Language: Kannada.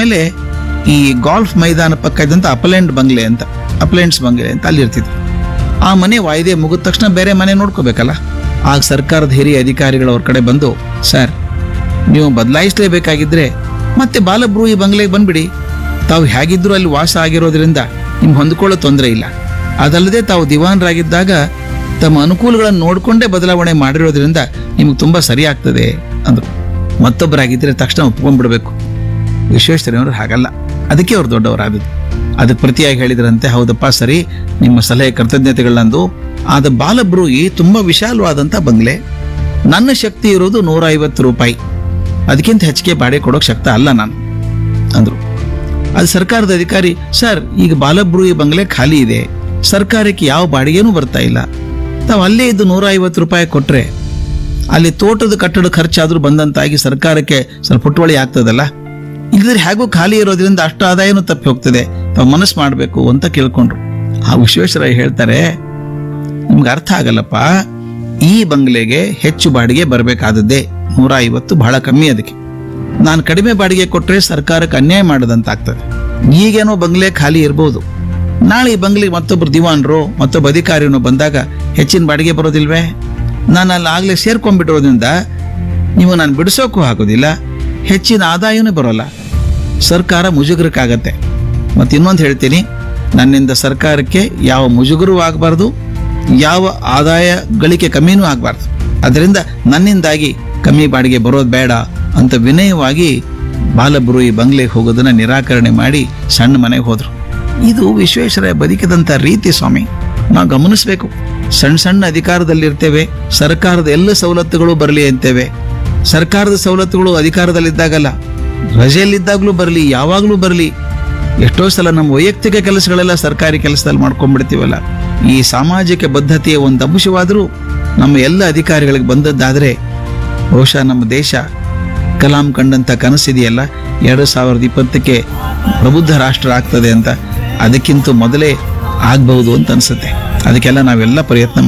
ಆಮೇಲೆ ಈ ಗಾಲ್ಫ್ ಮೈದಾನ ಪಕ್ಕ ಇದ್ದಂಥ ಅಪಲೆಂಡ್ ಬಂಗ್ಲೆ ಅಂತ ಅಪಲೆಂಡ್ಸ್ ಬಂಗ್ಲೆ ಅಂತ ಅಲ್ಲಿ ಇರ್ತಿದ್ರು ಆ ಮನೆ ವಾಯ್ದೆ ಮುಗಿದ ತಕ್ಷಣ ಬೇರೆ ಮನೆ ನೋಡ್ಕೋಬೇಕಲ್ಲ ಆಗ ಸರ್ಕಾರದ ಹಿರಿಯ ಅಧಿಕಾರಿಗಳು ಅವ್ರ ಕಡೆ ಬಂದು ಸರ್ ನೀವು ಬದಲಾಯಿಸಲೇಬೇಕಾಗಿದ್ರೆ ಮತ್ತೆ ಬಾಲಬ್ರು ಈ ಬಂಗ್ಲೆಗೆ ಬಂದ್ಬಿಡಿ ತಾವು ಹೇಗಿದ್ರು ಅಲ್ಲಿ ವಾಸ ಆಗಿರೋದ್ರಿಂದ ನಿಮ್ಗೆ ಹೊಂದ್ಕೊಳ್ಳೋ ತೊಂದರೆ ಇಲ್ಲ ಅದಲ್ಲದೆ ತಾವು ದಿವಾನರಾಗಿದ್ದಾಗ ತಮ್ಮ ಅನುಕೂಲಗಳನ್ನು ನೋಡಿಕೊಂಡೇ ಬದಲಾವಣೆ ಮಾಡಿರೋದ್ರಿಂದ ನಿಮ್ಗೆ ತುಂಬ ಸರಿ ಆಗ್ತದೆ ಅಂದರು ಮತ್ತೊಬ್ಬರಾಗಿದ್ದರೆ ತಕ್ಷಣ ಒಪ್ಕೊಂಡ್ಬಿಡ್ಬೇಕು ವಿಶ್ವೇಶ್ವರಯ್ಯನವರು ಹಾಗಲ್ಲ ಅದಕ್ಕೆ ಅವ್ರು ದೊಡ್ಡವರಾದದ್ದು ಅದಕ್ಕೆ ಪ್ರತಿಯಾಗಿ ಹೇಳಿದ್ರಂತೆ ಹೌದಪ್ಪ ಸರಿ ನಿಮ್ಮ ಸಲಹೆ ಕೃತಜ್ಞತೆಗಳಂದು ಆದ ಬಾಲಬ್ರೂಯಿ ತುಂಬಾ ವಿಶಾಲವಾದಂಥ ಬಂಗ್ಲೆ ನನ್ನ ಶಕ್ತಿ ಇರೋದು ನೂರ ಐವತ್ತು ರೂಪಾಯಿ ಅದಕ್ಕಿಂತ ಹೆಚ್ಚಿಗೆ ಬಾಡಿಗೆ ಕೊಡೋಕೆ ಶಕ್ತ ಅಲ್ಲ ನಾನು ಅಂದ್ರು ಅದು ಸರ್ಕಾರದ ಅಧಿಕಾರಿ ಸರ್ ಈಗ ಬಾಲಬ್ರೂಯಿ ಬಂಗ್ಲೆ ಖಾಲಿ ಇದೆ ಸರ್ಕಾರಕ್ಕೆ ಯಾವ ಬಾಡಿಗೆನೂ ಬರ್ತಾ ಇಲ್ಲ ತಾವು ಅಲ್ಲೇ ಇದ್ದು ನೂರ ಐವತ್ತು ರೂಪಾಯಿ ಕೊಟ್ರೆ ಅಲ್ಲಿ ತೋಟದ ಕಟ್ಟಡ ಖರ್ಚಾದ್ರೂ ಬಂದಂತಾಗಿ ಸರ್ಕಾರಕ್ಕೆ ಸ್ವಲ್ಪ ಪುಟ್ಟುವಳಿ ಆಗ್ತದಲ್ಲ ಇಲ್ಲದ್ರೆ ಹೇಗೂ ಖಾಲಿ ಇರೋದ್ರಿಂದ ಅಷ್ಟು ಆದಾಯನೂ ತಪ್ಪಿ ಹೋಗ್ತದೆ ತಾವು ಮನಸ್ಸು ಮಾಡಬೇಕು ಅಂತ ಕೇಳ್ಕೊಂಡ್ರು ಆ ವಿಶ್ವೇಶ್ವರಯ್ಯ ಹೇಳ್ತಾರೆ ನಿಮ್ಗೆ ಅರ್ಥ ಆಗಲ್ಲಪ್ಪ ಈ ಬಂಗ್ಲೆಗೆ ಹೆಚ್ಚು ಬಾಡಿಗೆ ಬರಬೇಕಾದದ್ದೇ ನೂರ ಐವತ್ತು ಬಹಳ ಕಮ್ಮಿ ಅದಕ್ಕೆ ನಾನು ಕಡಿಮೆ ಬಾಡಿಗೆ ಕೊಟ್ಟರೆ ಸರ್ಕಾರಕ್ಕೆ ಅನ್ಯಾಯ ಮಾಡದಂತಾಗ್ತದೆ ಈಗೇನೋ ಬಂಗ್ಲೆ ಖಾಲಿ ಇರ್ಬೋದು ನಾಳೆ ಈ ಬಂಗ್ಲೆಗೆ ಮತ್ತೊಬ್ರು ದಿವಾನ್ರು ಮತ್ತೊಬ್ಬ ಅಧಿಕಾರಿನೂ ಬಂದಾಗ ಹೆಚ್ಚಿನ ಬಾಡಿಗೆ ಬರೋದಿಲ್ವೇ ನಾನು ಅಲ್ಲಿ ಆಗ್ಲೇ ಸೇರ್ಕೊಂಡ್ಬಿಟ್ಟಿರೋದ್ರಿಂದ ನೀವು ನಾನು ಬಿಡಿಸೋಕ್ಕೂ ಆಗೋದಿಲ್ಲ ಹೆಚ್ಚಿನ ಆದಾಯವೂ ಬರೋಲ್ಲ ಸರ್ಕಾರ ಮುಜುಗರಕ್ಕಾಗತ್ತೆ ಮತ್ತು ಇನ್ನೊಂದು ಹೇಳ್ತೀನಿ ನನ್ನಿಂದ ಸರ್ಕಾರಕ್ಕೆ ಯಾವ ಮುಜುಗರೂ ಆಗಬಾರ್ದು ಯಾವ ಆದಾಯ ಗಳಿಕೆ ಕಮ್ಮಿನೂ ಆಗಬಾರ್ದು ಅದರಿಂದ ನನ್ನಿಂದಾಗಿ ಕಮ್ಮಿ ಬಾಡಿಗೆ ಬರೋದು ಬೇಡ ಅಂತ ವಿನಯವಾಗಿ ಬಾಲಬ್ರು ಈ ಬಂಗ್ಲೆಗೆ ಹೋಗೋದನ್ನ ನಿರಾಕರಣೆ ಮಾಡಿ ಸಣ್ಣ ಮನೆಗೆ ಹೋದ್ರು ಇದು ವಿಶ್ವೇಶ್ವರಯ್ಯ ಬದುಕಿದಂಥ ರೀತಿ ಸ್ವಾಮಿ ನಾವು ಗಮನಿಸಬೇಕು ಸಣ್ಣ ಸಣ್ಣ ಅಧಿಕಾರದಲ್ಲಿರ್ತೇವೆ ಸರ್ಕಾರದ ಎಲ್ಲ ಸವಲತ್ತುಗಳು ಬರಲಿ ಅಂತೇವೆ ಸರ್ಕಾರದ ಸವಲತ್ತುಗಳು ಅಧಿಕಾರದಲ್ಲಿದ್ದಾಗಲ್ಲ ರಜೆಯಲ್ಲಿದ್ದಾಗಲೂ ಬರಲಿ ಯಾವಾಗಲೂ ಬರಲಿ ಎಷ್ಟೋ ಸಲ ನಮ್ಮ ವೈಯಕ್ತಿಕ ಕೆಲಸಗಳೆಲ್ಲ ಸರ್ಕಾರಿ ಕೆಲಸದಲ್ಲಿ ಮಾಡ್ಕೊಂಡ್ಬಿಡ್ತೀವಲ್ಲ ಈ ಸಾಮಾಜಿಕ ಬದ್ಧತೆಯ ಒಂದು ಅಂಶವಾದರೂ ನಮ್ಮ ಎಲ್ಲ ಅಧಿಕಾರಿಗಳಿಗೆ ಬಂದದ್ದಾದರೆ ಬಹುಶಃ ನಮ್ಮ ದೇಶ ಕಲಾಂ ಕಂಡಂಥ ಕನಸಿದೆಯಲ್ಲ ಎರಡು ಸಾವಿರದ ಇಪ್ಪತ್ತಕ್ಕೆ ಪ್ರಬುದ್ಧ ರಾಷ್ಟ್ರ ಆಗ್ತದೆ ಅಂತ ಅದಕ್ಕಿಂತ ಮೊದಲೇ ಆಗ್ಬಹುದು ಅಂತ ಅನ್ಸುತ್ತೆ ಅದಕ್ಕೆಲ್ಲ ನಾವೆಲ್ಲ ಪ್ರಯತ್ನ